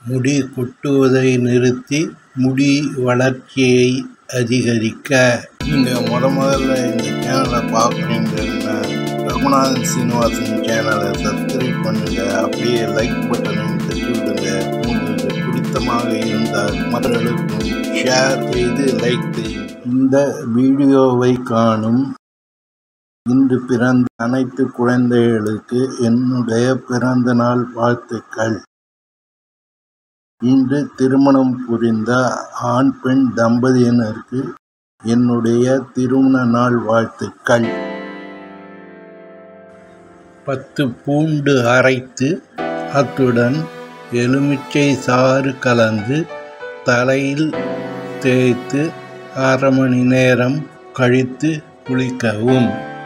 முடி கொட்டுவதை நிறுத்தி முடி வளர்ச்சியை அதிகரிக்க நீங்கள் முத முதல்ல இந்த சேனலை பார்க்குறீங்கன்னா ரகுநாதன் சீனிவாசன் சேனலை சப்ஸ்கிரைப் பண்ணுங்க அப்படியே லைக் பட்டனையும் தட்டி விடுங்க உங்களுக்கு பிடித்தமாக இருந்தால் மற்றவர்களுக்கும் ஷேர் செய்து லைக் செய்யும் இந்த வீடியோவை காணும் இன்று பிறந்த அனைத்து குழந்தைகளுக்கு என்னுடைய பிறந்த நாள் வாழ்த்துக்கள் இன்று திருமணம் புரிந்த ஆண் பெண் தம்பதியினருக்கு என்னுடைய திருமண நாள் வாழ்த்துக்கள் பத்து பூண்டு அரைத்து அத்துடன் எலுமிச்சை சாறு கலந்து தலையில் தேய்த்து அரை மணி நேரம் கழித்து குளிக்கவும்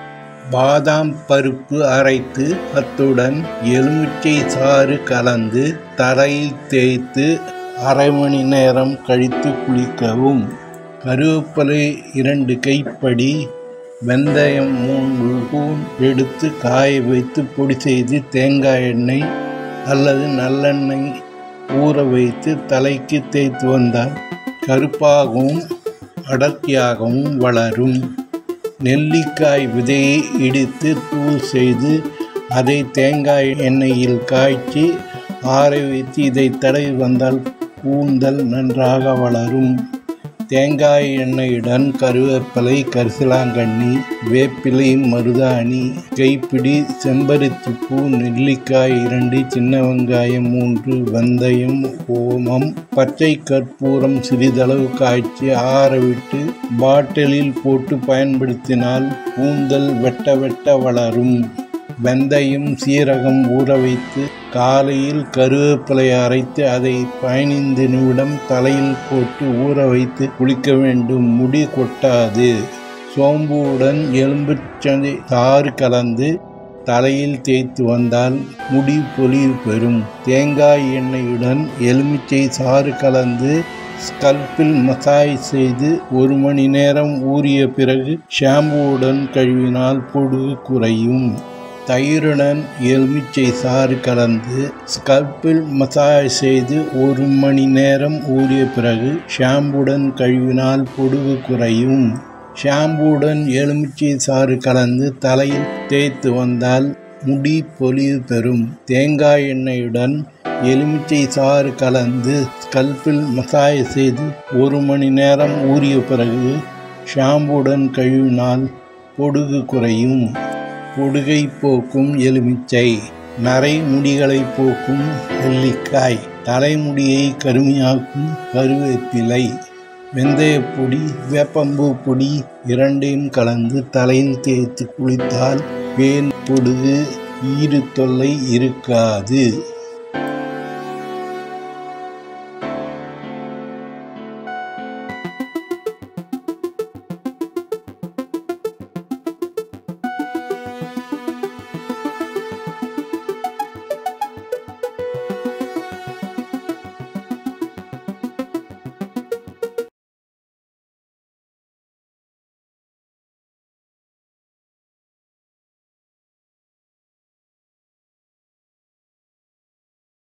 பாதாம் பருப்பு அரைத்து அத்துடன் எலுமிச்சை சாறு கலந்து தலையில் தேய்த்து அரை மணி நேரம் கழித்து குளிக்கவும் கருவேப்பிலை இரண்டு கைப்படி வெந்தயம் மூன்று ஸ்பூன் எடுத்து காய வைத்து பொடி செய்து தேங்காய் எண்ணெய் அல்லது நல்லெண்ணெய் ஊற வைத்து தலைக்கு தேய்த்து வந்தால் கருப்பாகவும் அடர்த்தியாகவும் வளரும் நெல்லிக்காய் விதையை இடித்து தூள் செய்து அதை தேங்காய் எண்ணெயில் காய்ச்சி ஆற வைத்து இதை தடவி வந்தால் கூந்தல் நன்றாக வளரும் தேங்காய் எண்ணெயுடன் கருவேப்பிலை கரிசலாங்கண்ணி வேப்பிலை மருதாணி கைப்பிடி செம்பருத்தி பூ நெல்லிக்காய் இரண்டு சின்ன வெங்காயம் மூன்று வெந்தயம் ஓமம் பச்சை கற்பூரம் சிறிதளவு காய்ச்சி ஆறவிட்டு பாட்டிலில் போட்டு பயன்படுத்தினால் கூந்தல் வெட்ட வெட்ட வளரும் வெந்தயம் சீரகம் ஊற வைத்து காலையில் கருவேப்பிலை அரைத்து அதை பதினைந்து நிமிடம் தலையில் போட்டு ஊற வைத்து குளிக்க வேண்டும் முடி கொட்டாது சோம்புடன் எலும்புச்சந்தை சாறு கலந்து தலையில் தேய்த்து வந்தால் முடி பொலிவு பெறும் தேங்காய் எண்ணெயுடன் எலுமிச்சை சாறு கலந்து ஸ்கல்பில் மசாஜ் செய்து ஒரு மணி நேரம் ஊறிய பிறகு ஷாம்புவுடன் கழுவினால் பொடுகு குறையும் தயிருடன் எலுமிச்சை சாறு கலந்து ஸ்கல்பில் மசாஜ் செய்து ஒரு மணி நேரம் ஊறிய பிறகு ஷாம்புடன் கழுவினால் பொடுகு குறையும் ஷாம்புடன் எலுமிச்சை சாறு கலந்து தலையில் தேய்த்து வந்தால் முடி பொலிவு பெறும் தேங்காய் எண்ணெயுடன் எலுமிச்சை சாறு கலந்து ஸ்கல்பில் மசாஜ் செய்து ஒரு மணி நேரம் ஊறிய பிறகு ஷாம்புடன் கழுவினால் பொடுகு குறையும் பொடுகை போக்கும் எலுமிச்சை நரை முடிகளை போக்கும் நெல்லிக்காய் தலைமுடியை கருமையாக்கும் கருவேப்பிலை வெந்தயப்பொடி வேப்பம்பூ பொடி இரண்டையும் கலந்து தலையில் தேய்த்து குளித்தால் பேன் பொடுகு ஈறு தொல்லை இருக்காது